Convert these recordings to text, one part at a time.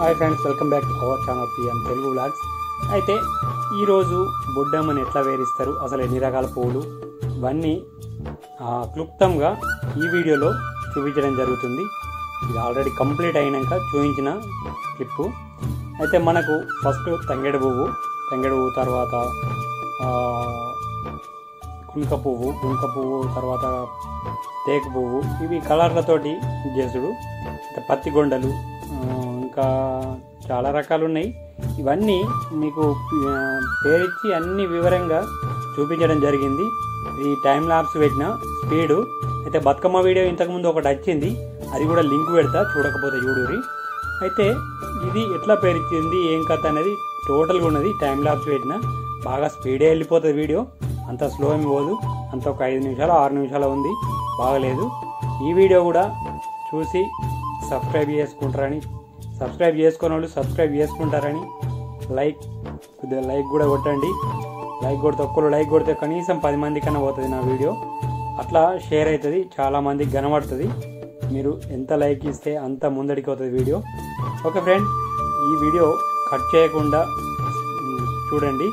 hi friends welcome back to our channel PM Telugu vlogs అయితే ఈరోజు బొడ్డమ్మని ఎట్లా వేరిస్తారు అసలు ఎన్ని రకాల పువ్వులు ఇవన్నీ ఆ, క్లుప్తంగా ఈ వీడియోలో చూపించడం జరుగుతుంది ఇది ఆల్రెడీ కంప్లీట్ అయినాక చూపించిన క్లిప్పు అయితే మనకు ఫస్ట్ తంగెడు పువ్వు తంగెడు పువ్వు తర్వాత ఆ, కునుక పువ్వు కునుక పువ్వు తర్వాత తేకు పువ్వు ఇవి కలర్లతోటి చేసుడు ఇంకా పత్తి గొండలు ఆ, ఇంకా చాలా రకాలు ఉన్నాయి ఇవన్నీ మీకు ఆ, పేరిచ్చి అన్ని వివరంగా చూపించడం జరిగింది ఇది టైం ల్యాబ్స్ పెట్టిన స్పీడు అయితే బతుకమ్మ వీడియో ఇంతకుముందు ఒకటి వచ్చింది అది కూడా లింక్ పెడతా చూడకపోతే చూడురి అయితే ఇది ఎట్లా పేరిచ్చింది ఏం కథ అనేది టోటల్గా ఉన్నది టైం ల్యాబ్స్ పెట్టిన బాగా స్పీడే వెళ్ళిపోతుంది వీడియో అంత స్లో ఏమి పోదు అంత ఒక ఐదు నిమిషాలు ఆరు నిమిషాలు ఉంది బాగలేదు ఈ వీడియో కూడా చూసి సబ్స్క్రైబ్ చేసుకుంటారని సబ్స్క్రైబ్ చేసుకున్న వాళ్ళు సబ్స్క్రైబ్ చేసుకుంటారని లైక్ కొద్దిగా లైక్ కూడా కొట్టండి లైక్ కొడితే ఒక్కరు లైక్ కొడితే కనీసం పది మంది కన్నా పోతుంది నా వీడియో అట్లా షేర్ అవుతుంది చాలా మందికి కనబడుతుంది మీరు ఎంత లైక్ ఇస్తే అంత ముందడికి అవుతుంది వీడియో ఓకే ఫ్రెండ్ ఈ వీడియో కట్ చేయకుండా మ్, చూడండి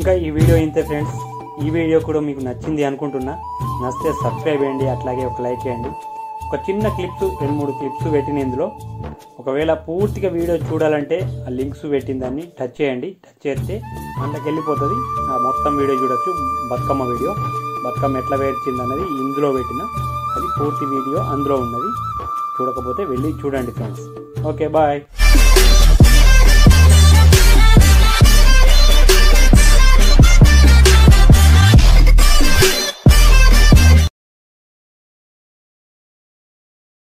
ఇంకా ఈ వీడియో ఇంతే ఫ్రెండ్స్ ఈ వీడియో కూడా మీకు నచ్చింది అనుకుంటున్నా నచ్చితే సబ్స్క్రైబ్ చేయండి అట్లాగే ఒక లైక్ చేయండి ఒక చిన్న క్లిప్స్ రెండు మూడు క్లిప్స్ పెట్టిన ఇందులో ఒకవేళ పూర్తిగా వీడియో చూడాలంటే ఆ లింక్స్ పెట్టిన దాన్ని టచ్ చేయండి టచ్ చేస్తే అందులోకి వెళ్ళిపోతుంది ఆ మొత్తం వీడియో చూడొచ్చు బతుకమ్మ వీడియో బతుకమ్మ ఎట్లా వేర్చింది అన్నది ఇందులో పెట్టిన అది పూర్తి వీడియో అందులో ఉన్నది చూడకపోతే వెళ్ళి చూడండి ఫ్రెండ్స్ ఓకే బాయ్